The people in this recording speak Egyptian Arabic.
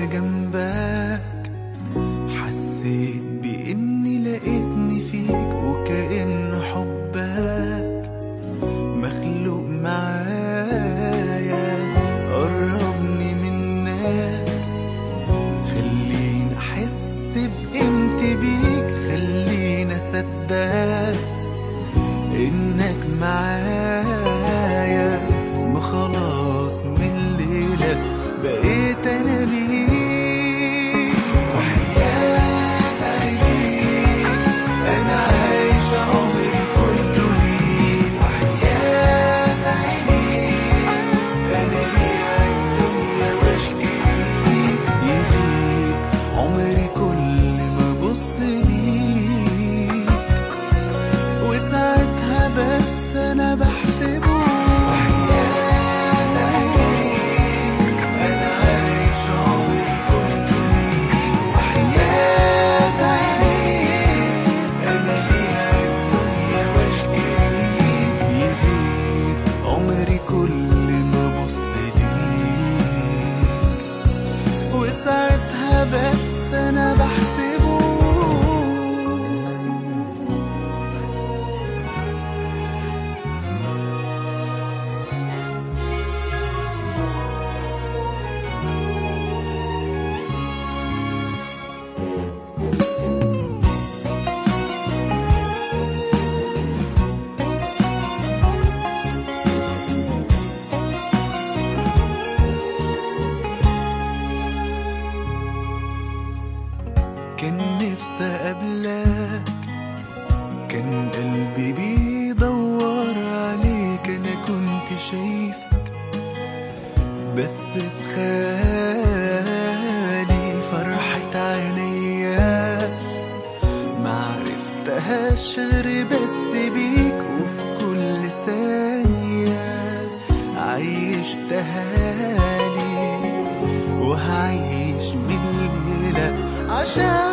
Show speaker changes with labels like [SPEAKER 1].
[SPEAKER 1] جنبك حسيت بإني لقيتني فيك وكأن حبك مخلوق معايا قربني منك خليني أحس بقيمتي بيك خليني أصدق إنك معايا ما خلاص من الليلة بقيت أنا ليك وحياة عينيك أنا عايش عمري كله ليك وحياة عينيك أنا بيع الدنيا بشكي ليك يزيد عمري كل ما أبص ليك وساعتها بس انا بحسبه وحياة عينيك انا عايش عمري كله ليك وحياة عينيك انا بيع الدنيا بشكي ليك يزيد عمري كل ما ابص ليك وساعتها بس انا بحسبه كان نفسي اقابلك كان قلبي بيدور عليك انا كنت شايفك بس في خيالي فرحة عينيا معرفتهاش غير بس بيك وفي كل ثانية عيشتها لي وهعيش من الليلة عشان